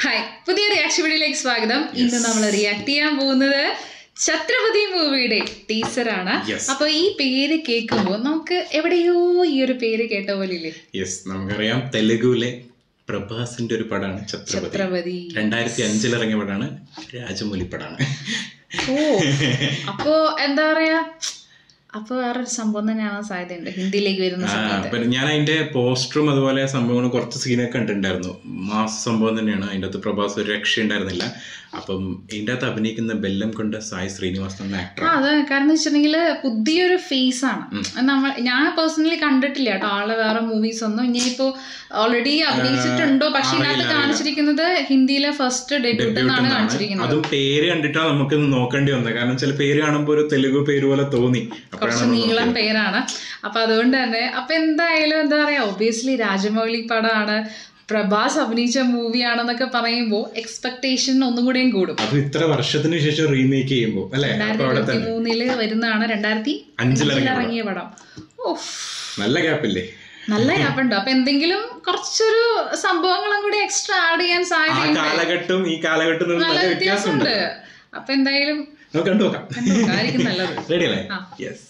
Hi പുതിയ reaction വീഡിയോയിലേക്ക് സ്വാഗതം ഇന്ന് നമ്മൾ റിയാക്ട് ചെയ്യാൻ പോകുന്നത് ഛത്രപതി മൂവിയുടെ ടീച്ചറാണ് Yes. അപ്പൊ ഈ പേര് കേൾക്കുമ്പോൾ നമുക്ക് എവിടെയോ ഈ ഒരു പേര് കേട്ട പോലെ ഇല്ലേ യെസ് നമുക്കറിയാം തെലുഗുവിലെ പ്രഭാസിന്റെ ഒരു പടമാണ് ഛത്രപതി ഛത്രപതി രണ്ടായിരത്തി അഞ്ചിൽ ഇറങ്ങിയ പടമാണ് രാജമൗലി പടമാണ് ഓ അപ്പോ എന്താ പറയാ അപ്പൊ വേറൊരു സംഭവം തന്നെയാണ് സാധ്യതയുണ്ട് ഹിന്ദിയിലേക്ക് വരുന്ന ആ, സമയത്ത് അപ്പൊ ഞാൻ അതിന്റെ പോസ്റ്ററും അതുപോലെ സംഭവങ്ങളും കുറച്ച് സീനൊക്കെ കണ്ടിട്ടുണ്ടായിരുന്നു മാസ സംഭവം തന്നെയാണ് അതിൻ്റെ അകത്ത് പ്രഭാസ് ഒരു രക്ഷ ഉണ്ടായിരുന്നില്ല അപ്പം ഇതിൻ്റെ അകത്ത് അഭിനയിക്കുന്ന ബെല്ലം കൊണ്ട് സായി ശ്രീനിവാസ് എന്ന ആക്ടർ ആ അത് കാരണം വെച്ചിട്ടുണ്ടെങ്കിൽ പുതിയൊരു ഫേസ് ആണ് നമ്മൾ ഞാൻ പേഴ്സണലി കണ്ടിട്ടില്ല കേട്ടോ ആളെ വേറെ മൂവീസ് ഒന്നും ഇനിയിപ്പോ ഓൾറെഡി അഭിനയിച്ചിട്ടുണ്ടോ പക്ഷെ ഇതിനകത്ത് കാണിച്ചിരിക്കുന്നത് ഹിന്ദിയിലെ ഫസ്റ്റ് ഡെബ്യൂട്ട് എന്നാണ് കാണിച്ചിരിക്കുന്നത് അതും പേര് കണ്ടിട്ടാണ് നമുക്ക് നോക്കേണ്ടി വന്നത് കാരണം ചില പേര് കാണുമ്പോൾ ഒരു തെലുഗു പേര് പോലെ തോന്നി അപ്പോഴാണ് കുറച്ച് നീളം പേരാണ് അപ്പൊ അതുകൊണ്ട് തന്നെ അപ്പൊ എന്തായാലും എന്താ പറയാ ഒബിയസ്ലി രാജമൗലി പടമാണ് പ്രഭാസ് അഭിനയിച്ച മൂവിയാണെന്നൊക്കെ പറയുമ്പോൾ എക്സ്പെക്ടേഷൻ ഒന്നും കൂടെയും കൂടും അത് ഇത്ര വർഷത്തിന് ശേഷം റീമേക്ക് ചെയ്യുമ്പോൾ അല്ലേ അപ്പൊ അവിടെ രണ്ടായിരത്തി ഇരുപത്തി മൂന്നില് വരുന്നതാണ് രണ്ടായിരത്തി അഞ്ചിലിറങ്ങിയ ഇറങ്ങിയ പടം ഓഫ് നല്ല ഗ്യാപ്പില്ലേ നല്ല ഗ്യാപ്പുണ്ട് അപ്പൊ എന്തെങ്കിലും കുറച്ചൊരു സംഭവങ്ങളും കൂടി എക്സ്ട്രാ ആഡ് ചെയ്യാൻ ആ സാധ്യതയുണ്ട് കാലഘട്ടവും ഈ കാലഘട്ടവും തമ്മിൽ നല്ല നല്ല വ്യത്യാസമുണ്ട് വ്യത്യാസമുണ്ട് അപ്പൊ എന്തായാലും നമുക്ക് കണ്ടു നോക്കാം ആയിരിക്കും നല്ലത് റെഡി അല്ലേ ആ. യെസ്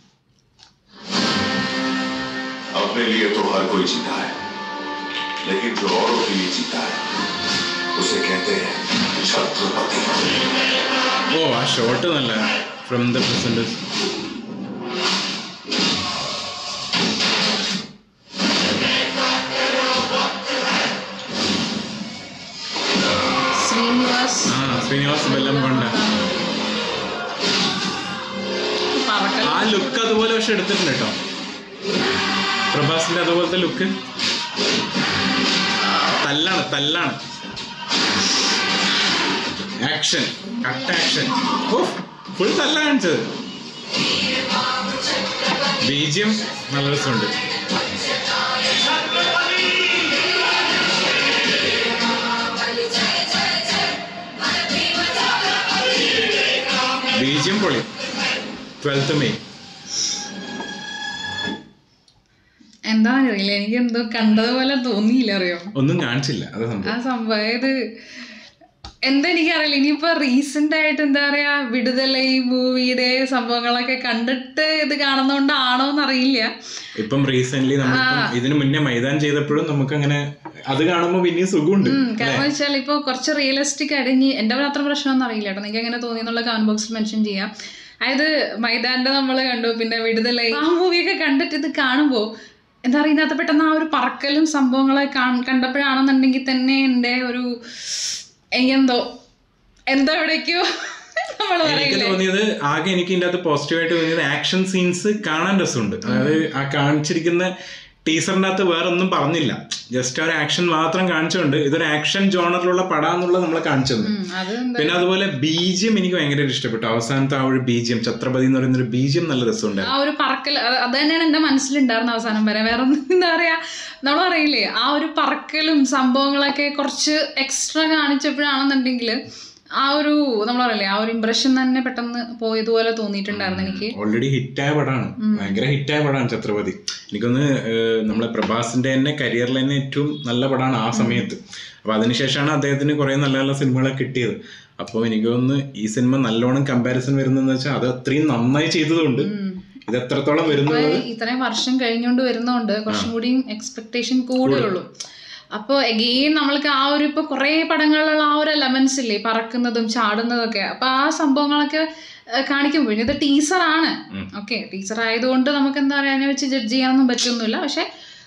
अपने लिए तो हर कोई जीता है लेकिन जो औरों के लिए जीता है उसे कहते हैं छत्रपति ഓ ആ ഷോട്ട് നല്ല ഫ്രം ദ പ്രസന്റ് ശ്രീനിവാസ് ആ ശ്രീനിവാസ് ബെല്ലം കൊണ്ട പറക്കൽ ആ ലുക്ക് അതുപോലെ പക്ഷെ എടുത്തിട്ടുണ്ട് കേട്ടോ പ്രഭാസിന്റെ അതുപോലത്തെ ലുക്ക് തല്ലാണ് തല്ലാണ് ആക്ഷൻ കട്ട് ആക്ഷൻ ഓ ഫുൾ തല്ല കാണിച്ചത് ബീജിയം നല്ല രസമുണ്ട് ബീജിയം പൊളി ട്വൽത്ത് മെയ് എന്താണെന്ന് അറിയില്ല എനിക്ക് എന്തോ കണ്ടതുപോലെ തോന്നിയില്ല അറിയോ ഒന്നും കാണിച്ചില്ല അത് ആ സംഭവം സംഭവം ഇത് എന്താ എനിക്കറിയില്ല ഇനിയിപ്പോ റീസെന്റ് ആയിട്ട് എന്താ പറയാ വിടുതല ഈ മൂവിയുടെ സംഭവങ്ങളൊക്കെ കണ്ടിട്ട് ഇത് കാണുന്നോണ്ടാണോ എന്നറിയില്ല ഇപ്പം റീസെന്റ് നമ്മളിപ്പം ഇതിന് മുന്നേ മൈതാൻ ചെയ്തപ്പോഴും നമുക്ക് അങ്ങനെ അത് കാണുമ്പോൾ പിന്നെയും സുഖമുണ്ട് ഉം, കാരണം വെച്ചാൽ ഇപ്പൊ കുറച്ച് റിയലിസ്റ്റിക് ആയിട്ട് ഇനി എന്റെ മാത്രം പ്രശ്നമൊന്നും അറിയില്ല കേട്ടോ നിങ്ങൾക്ക് എങ്ങനെ തോന്നി എന്നുള്ള കമന്റ് ബോക്സിൽ മെൻഷൻ ചെയ്യാം അതായത് മൈതാന്റെ നമ്മൾ കണ്ടു പിന്നെ വിടുതല ആ മൂവിയൊക്കെ കണ്ടിട്ട് ഇത് കാണുമ്പോ എന്താ പറയുക ഇതിനകത്ത് പെട്ടെന്ന് ആ ഒരു പറക്കലും സംഭവങ്ങളൊക്കെ കാണ്- കണ്ടപ്പോഴാണെന്നുണ്ടെങ്കിൽ തന്നെ എൻ്റെ ഒരു എനിക്കെന്തോ എന്തോ എവിടേക്കോ നമ്മൾ എനിക്ക് പറയില്ലേ തോന്നിയത് ആകെ എനിക്ക് ഇതിന്റെ അകത്ത് പോസിറ്റീവായിട്ട് തോന്നിയത് ആക്ഷൻ സീൻസ് കാണാൻ രസമുണ്ട് അതായത് ആ കാണിച്ചിരിക്കുന്ന ടീച്ചറിന്റെ അകത്ത് വേറെ ഒന്നും പറഞ്ഞില്ല ജസ്റ്റ് ഒരു ആക്ഷൻ മാത്രം കാണിച്ചുകൊണ്ട് ഇതൊരു ആക്ഷൻ ജോണറിലുള്ള പടാന്നുള്ളത് നമ്മളെ കാണിച്ചു തന്നു ഉം, അത് എന്താ പിന്നെ അതുപോലെ ബീജിയം എനിക്ക് ഭയങ്കരമായിട്ട് ഇഷ്ടപ്പെട്ടു അവസാനത്തെ ആ ഒരു ബീജിയം ഛത്രപതി എന്ന് പറയുന്ന ഒരു ബീജിയം നല്ല രസമുണ്ടായിരുന്നു ആ ഒരു പറക്കൽ അത് അത് തന്നെയാണ് എൻ്റെ മനസ്സിലുണ്ടായിരുന്ന അവസാനം വരെ വേറെ ഒന്നും എന്താ പറയാ നമ്മൾ പറയില്ലേ ആ ഒരു പറക്കലും സംഭവങ്ങളൊക്കെ കുറച്ച് എക്സ്ട്രാ കാണിച്ചപ്പോഴാണെന്നുണ്ടെങ്കിൽ ആ ഒരു നമ്മൾ പറയില്ലേ ആ ഒരു ഇമ്പ്രഷൻ തന്നെ പെട്ടെന്ന് പോയതുപോലെ തോന്നിയിട്ടുണ്ടായിരുന്നു എനിക്ക് ഓൾറെഡി ഹിറ്റായ പടമാണ് ഭയങ്കര ഹിറ്റായ പടമാണ് ഛത്രപതി എനിക്കൊന്ന് ഏഹ്, നമ്മളെ പ്രഭാസിന്റെ തന്നെ കരിയറിൽ തന്നെ ഏറ്റവും നല്ല പടമാണ് ആ സമയത്ത് അപ്പൊ അതിനുശേഷമാണ് അദ്ദേഹത്തിന് കുറെ നല്ല നല്ല സിനിമകളൊക്കെ കിട്ടിയത് അപ്പോൾ എനിക്ക് തോന്നുന്നു ഈ സിനിമ നല്ലോണം കമ്പാരിസൺ വരുന്നതെന്ന് വെച്ചാൽ അത് അത്രയും നന്നായി ചെയ്തതുകൊണ്ട് ഇത് എത്രത്തോളം വരുന്നത് ഇപ്പൊ ഇത്രയും വർഷം കഴിഞ്ഞുകൊണ്ട് വരുന്നോണ്ട് കുറച്ചും കൂടിയും എക്സ്പെക്ടേഷൻ കൂടുതലുള്ളൂ അപ്പോൾ എഗെയിൻ നമ്മൾക്ക് ആ ഒരു ഇപ്പൊ കുറേ പടങ്ങളിലുള്ള ആ ഒരു എലമെന്റ്സ് ഇല്ലേ പറക്കുന്നതും ചാടുന്നതും ഒക്കെ അപ്പൊ ആ സംഭവങ്ങളൊക്കെ ഏഹ്, കാണിക്കുമ്പോൾ ഇത് ടീച്ചറാണ് ഓക്കെ ടീച്ചർ ആയതുകൊണ്ട് നമുക്ക് എന്താ പറയാ അതിനെ വെച്ച് ജഡ്ജ് ചെയ്യാനൊന്നും പറ്റൊന്നുമില്ല പക്ഷെ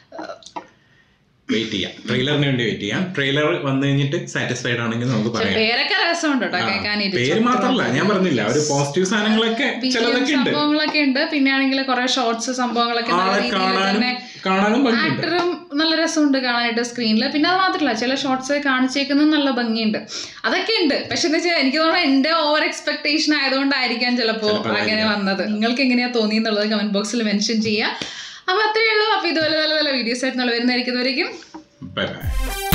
വെയിറ്റ് ചെയ്യാം ട്രെയിലറിന് വേണ്ടി വെയിറ്റ് ചെയ്യാം ട്രെയിലർ വന്നു കഴിഞ്ഞിട്ട് സാറ്റിസ്ഫൈഡ് ആണെങ്കിൽ നമുക്ക് പറയാം പേരൊക്കെ രസമുണ്ട് കേട്ടോ കേൾക്കാനായിട്ട് പേര് മാത്രമല്ല ഞാൻ പറഞ്ഞില്ല ഒരു പോസിറ്റീവ് സാധനങ്ങളൊക്കെ ചിലതൊക്കെ ഉണ്ട് സംഭവങ്ങളൊക്കെ ഉണ്ട് പിന്നെ ആണെങ്കിൽ കുറെ ഷോർട്സ് സംഭവങ്ങളൊക്കെ നല്ല ആളെ രീതിയിൽ കാണാനും തന്നെ കാണാനും ഭംഗിയുണ്ട് ആക്ടറും നല്ല രസമുണ്ട് കാണാനായിട്ട് സ്ക്രീനിൽ പിന്നെ അത് മാത്രമല്ല ചില ഷോർട്സ് കാണിച്ചേക്കുന്നത് നല്ല ഭംഗിയുണ്ട് അതൊക്കെ ഉണ്ട് പക്ഷെ എന്താ വെച്ചാൽ എനിക്ക് തോന്നുന്നു എന്റെ ഓവർ എക്സ്പെക്ടേഷൻ ആയതുകൊണ്ടായിരിക്കാം ചിലപ്പോ അങ്ങനെ വന്നത് നിങ്ങൾക്ക് എങ്ങനെയാ തോന്നി എന്നുള്ളത് കമന്റ് ബോക്സിൽ മെൻഷൻ ചെയ്യുക അപ്പൊ അത്രയേ ഉള്ളൂ അപ്പൊ ഇതുപോലെ നല്ല നല്ല വീഡിയോസ് ആയിട്ട് നമ്മൾ വരുന്നതായിരിക്കും ബൈ ബൈ